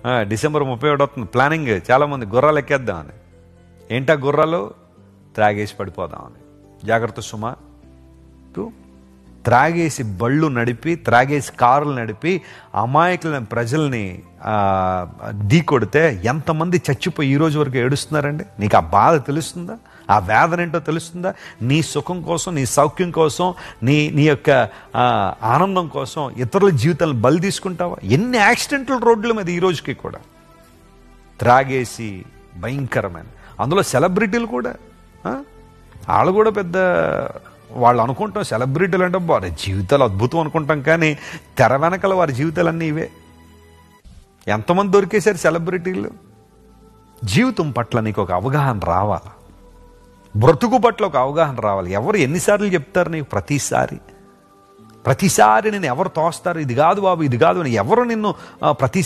ఆ, డిసెంబర్ ముప్పై ఒకటి వస్తుంది ప్లానింగ్ చాలామంది గుర్రాలు ఎక్కేద్దామని ఏంటా గుర్రాలు త్రాగేసి పడిపోదామని జాగ్రత్త సుమా టూ త్రాగేసి బళ్ళు నడిపి త్రాగేసి కారులు నడిపి అమాయకులైన ప్రజల్ని ఆ, ఢీ కొడితే ఎంతమంది చచ్చిపోయి ఈ రోజు వరకు ఏడుస్తున్నారండి నీకు ఆ బాధ తెలుస్తుందా ఆ వేదన ఏంటో తెలుస్తుందా నీ సుఖం కోసం నీ సౌఖ్యం కోసం నీ నీ యొక్క ఆ, ఆనందం కోసం ఇతరుల జీవితాలను బలి తీసుకుంటావా ఎన్ని యాక్సిడెంట్లు రోడ్ల మీద ఈ రోజుకి కూడా త్రాగేసి భయంకరమైన అందులో సెలబ్రిటీలు కూడా ఆ? వాళ్ళు కూడా పెద్ద వాళ్ళు అనుకుంటాం సెలబ్రిటీలు అంటే వారి జీవితాలు అద్భుతం అనుకుంటాం కానీ తెర వెనకల వారి జీవితాలన్నీ ఇవే ఎంతమంది దొరికేశారు సెలబ్రిటీలు జీవితం పట్ల నీకు ఒక అవగాహన రావాలి బ్రతుకు పట్ల ఒక అవగాహన రావాలి ఎవరు ఎన్నిసార్లు చెప్తారు నీకు ప్రతిసారి ప్రతిసారి నేను ఎవరు తోస్తారు ఇది కాదు బాబు ఇది కాదు అని ఎవరు నిన్ను ఆ, ప్రతి